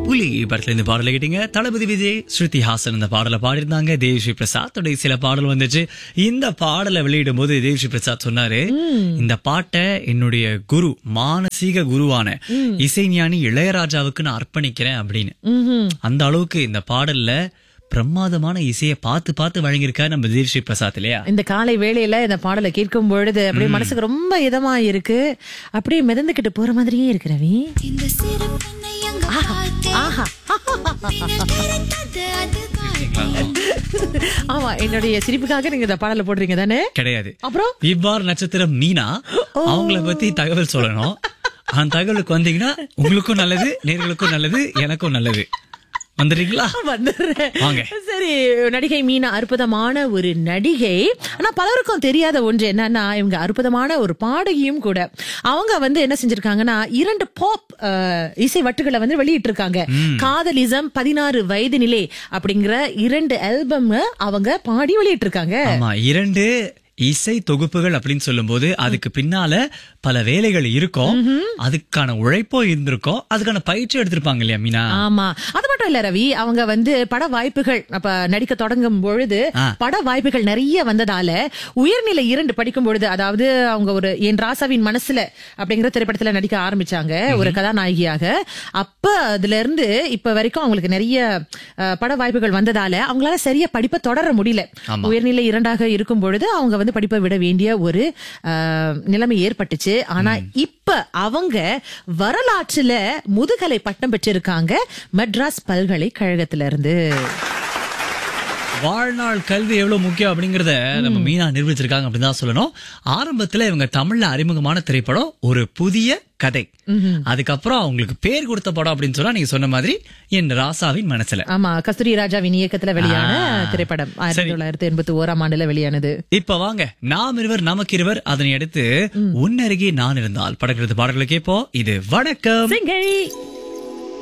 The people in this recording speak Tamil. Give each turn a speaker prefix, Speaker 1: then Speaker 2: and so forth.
Speaker 1: புலி படத்துல இருந்து பாடலை கேட்டீங்க தளபதி விஜய் ஸ்ருதி ஹாசன் இந்த பாடலை பாடியிருந்தாங்க தேவ்ஸ்ரீ பிரசாத் உடைய சில பாடல் வந்துச்சு இந்த பாடலை வெளியிடும் போது தேவ்ஸ்ரீ பிரசாத் சொன்னாரு இந்த பாட்டை என்னுடைய குரு மானசீக குருவான இசைஞானி இளையராஜாவுக்கு நான் அர்ப்பணிக்கிறேன் அப்படின்னு அந்த அளவுக்கு இந்த பாடல்ல பிரமாதமான இசையை பார்த்து பார்த்து வழங்கியிருக்காரு நம்ம தேவ்ஸ்ரீ பிரசாத் இல்லையா
Speaker 2: இந்த காலை வேளையில இந்த பாடலை கேட்கும் பொழுது அப்படியே மனசுக்கு ரொம்ப இதமா இருக்கு அப்படியே மிதந்துகிட்டு போற மாதிரியே இருக்கு ரவி
Speaker 3: இந்த சிறு பெண்ணை அங்கு பார்த்தேன்.
Speaker 2: ஆஹா
Speaker 3: மின்னல் திறந்தது அதுதான்
Speaker 2: ஆமா என்னுடைய சிரிப்புக்காக நீங்க இந்த பாடலை போடுறீங்க தானே
Speaker 1: கிடையாது
Speaker 2: அப்புறம்
Speaker 1: இவ்வாறு நட்சத்திரம் மீனா அவங்கள பத்தி தகவல் சொல்லணும் அந்த தகவலுக்கு வந்தீங்கன்னா உங்களுக்கும் நல்லது நேர்களுக்கும் நல்லது எனக்கும் நல்லது வந்துடுறீங்களா
Speaker 2: வந்துடுறேன்
Speaker 1: வாங்க.
Speaker 2: சரி நடிகை மீனா அற்புதமான ஒரு நடிகை ஆனா பலருக்கும் தெரியாத ஒன்று என்னன்னா இவங்க அற்புதமான ஒரு பாடகியும் கூட அவங்க வந்து என்ன செஞ்சிருக்காங்கன்னா இரண்டு பாப் இசை வட்டுகளை வந்து வெளியிட்டு இருக்காங்க காதலிசம் பதினாறு வயதினிலே அப்படிங்கிற இரண்டு ஆல்பம் அவங்க பாடி வெளியிட்டு இருக்காங்க
Speaker 1: ஆமா இரண்டு இசை தொகுப்புகள் அப்படின்னு சொல்லும்போது அதுக்கு பின்னால பல வேலைகள் இருக்கும் அதுக்கான உழைப்போ இருந்திருக்கும் அதுக்கான பயிற்சி எடுத்திருப்பாங்க இல்லையா மீனா
Speaker 2: ஆமா அது மட்டும் இல்ல ரவி அவங்க வந்து பட வாய்ப்புகள் அப்ப நடிக்க தொடங்கும் பொழுது
Speaker 1: ஆ.
Speaker 2: பட வாய்ப்புகள் நிறைய வந்ததால உயர்நிலை இரண்டு படிக்கும் பொழுது அதாவது அவங்க ஒரு என் ராசாவின் மனசுல அப்படிங்கிற திரைப்படத்துல நடிக்க ஆரம்பிச்சாங்க ஒரு கதாநாயகியாக அப்ப அதுல இருந்து இப்ப வரைக்கும் அவங்களுக்கு நிறைய அஹ், பட வாய்ப்புகள் வந்ததால அவங்களால சரியா படிப்பை தொடர முடியல
Speaker 1: ஆமா.
Speaker 2: உயர்நிலை இரண்டாக இருக்கும் பொழுது அவங்க வந்து படிப்பை விட வேண்டிய ஒரு அஹ், நிலைமை ஏற்பட்டுச்சு ஆனா இப்ப அவங்க வரலாற்றுல முதுகலை பட்டம் பெற்றிருக்காங்க மெட்ராஸ் பல்கலைக்கழகத்துல இருந்து
Speaker 1: வாழ்நாள் கல்வி எவ்வளவு முக்கியம் அப்படிங்கறத நம்ம மீனா நிரூபிச்சிருக்காங்க அப்படின்னு தான் சொல்லணும் ஆரம்பத்துல இவங்க தமிழ்ல அறிமுகமான திரைப்படம் ஒரு புதிய கதை அதுக்கப்புறம் அவங்களுக்கு பேர் கொடுத்த படம் அப்படின்னு சொன்னா நீங்க சொன்ன மாதிரி என் ராசாவின் மனசுல
Speaker 2: ஆமா கஸ்தூரி ராஜாவின் இயக்கத்துல வெளியான
Speaker 1: ஆ.
Speaker 2: திரைப்படம் ஆயிரத்தி
Speaker 1: சரி.
Speaker 2: தொள்ளாயிரத்தி எண்பத்தி ஓராம் ஆண்டுல வெளியானது
Speaker 1: இப்ப வாங்க நாம் இருவர் நமக்கு இருவர் அதனை அடுத்து உன்னருகே நான் இருந்தால் படக்கிறது பாடல்களை கேட்போம் இது வணக்கம்
Speaker 2: சிங்கை